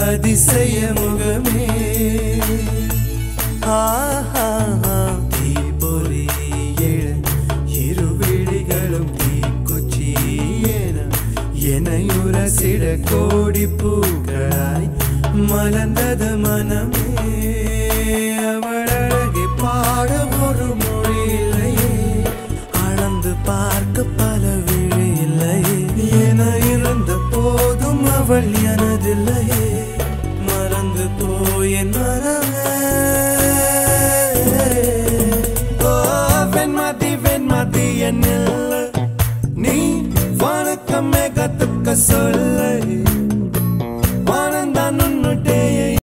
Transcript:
அதிசய முகமே ஆஹா தீபொறி எழ இருவிழிகளும் தீக்குச்சி என எனையுரசிட கோடி பூக்களாய் மலர்ந்தது மனமே அவள் அழகை பாட ஒரு மொழி இல்லையே அளந்து பார்க்க பல விழி இல்லையே என இருந்த போதும் அவள் எனதில்லையே மறந்து போய் என் மனமே ஓ வெண்மதி வெண்மதி என்னில்லை நீ வணக்கமே கத்துக்க சொல்ல